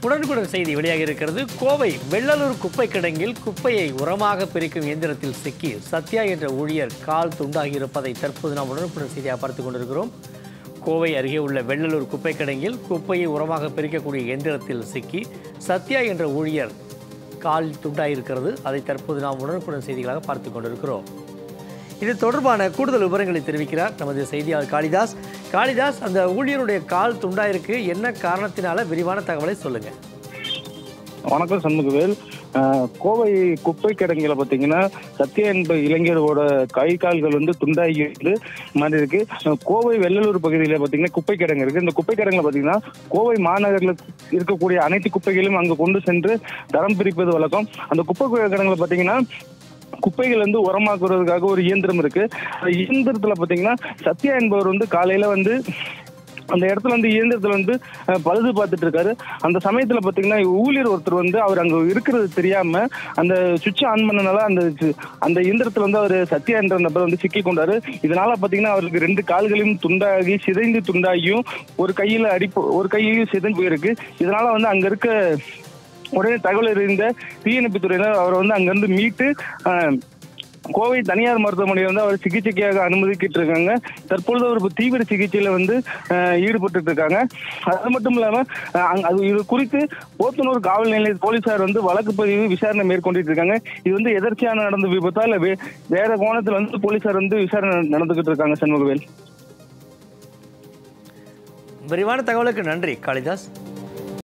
உடனுக்குடன் செய்தி வெளியாக இருக்கிறது கோவை வெள்ளலூர் குப்பை கிடங்கில் குப்பையை உரமாக பிரிக்கும் இயந்திரத்தில் சிக்கி சத்யா என்ற ஊழியர் கால் துண்டாகி இருப்பதை தற்போது நாம் உடனுக்குடன் செய்தியாக பார்த்துக் கொண்டிருக்கிறோம் கோவை அருகே உள்ள வெள்ளலூர் குப்பை கிடங்கில் குப்பையை உரமாக பிரிக்கக்கூடிய இயந்திரத்தில் சிக்கி சத்யா என்ற ஊழியர் கால் துண்டாயிருக்கிறது அதை தற்போது நாம் உடனுக்குடன் செய்திகளாக பார்த்துக் கொண்டிருக்கிறோம் இது தொடர்பான கூடுதல் விவரங்களை தெரிவிக்கிறார் நமது செய்தியாளர் காளிதாஸ் காளிதாஸ் அந்த ஊழியருடைய கால் துண்டாயிருக்கு என்ன காரணத்தினால விரிவான தகவலை சொல்லுங்க வணக்கம் சண்முகவேல் அஹ், கோவை குப்பை கிடங்கில பாத்தீங்கன்னா சத்யா என்ப இளைஞரோட கை கால்கள் வந்து துண்டாகி வந்து மாதிரி இருக்கு அஹ், கோவை வெள்ளலூர் பகுதியில பாத்தீங்கன்னா குப்பை கிடங்கு இருக்கு இந்த குப்பை கிடங்குல பாத்தீங்கன்னா கோவை மாநகரில் இருக்கக்கூடிய அனைத்து குப்பைகளையும் அங்கு கொண்டு சென்று தரம் பிரிப்பது வழக்கம் அந்த குப்பை கிடங்குல பாத்தீங்கன்னா குப்பைகள் வந்து உரமாக்குறதுக்காக ஒரு இயந்திரம் இருக்கு அந்த இயந்திரத்துல பாத்தீங்கன்னா சத்யா என்பவர் வந்து காலையில வந்து அந்த இடத்துல வந்து இயந்திரத்துல வந்து அஹ், பழுது பார்த்துட்டு இருக்காரு அந்த சமயத்துல பாத்தீங்கன்னா ஊழியர் ஒருத்தர் வந்து அவர் அங்க இருக்கிறது தெரியாம அந்த சுவிட்ச் ஆன் பண்ணனால அந்த சு- அந்த இயந்திரத்துல வந்து அவர் சத்யா என்ற நபர் வந்து சிக்கி கொண்டாரு இதனால பாத்தீங்கன்னா அவருக்கு ரெண்டு கால்களையும் துண்டாகி சிதைந்து துண்டாகியும் ஒரு கையில அடிப்பு ஒரு கையையும் சிதைந்து போயிருக்கு இதனால வந்து அங்க இருக்க உடனே தகவல் அறிந்த தீயணைப்புத்துறையினர் அவரை வந்து அங்கிருந்து மீட்டு அஹ், கோவை தனியார் மருத்துவமனையில் வந்து அவர் சிகிச்சைக்காக அனுமதிக்கிட்டு இருக்காங்க தற்பொழுது அவர் இப்ப தீவிர சிகிச்சையில வந்து அஹ், ஈடுபட்டு இருக்காங்க அது மட்டும் இல்லாம அஹ், அங்க- அது இது குறித்து போத்தனூர் காவல் நிலைய போலீசார் வந்து வழக்கு பதிவு விசாரணை மேற்கொண்டுட்டு இருக்காங்க இது வந்து எதர்ச்சியான நடந்த விபத்தா இல்ல வே- வேற கோணத்துல வந்து போலீசார் வந்து விசாரணை நடந்துகிட்டு இருக்காங்க சண்முகவேல் விரிவான தகவலுக்கு நன்றி காளிதாஸ்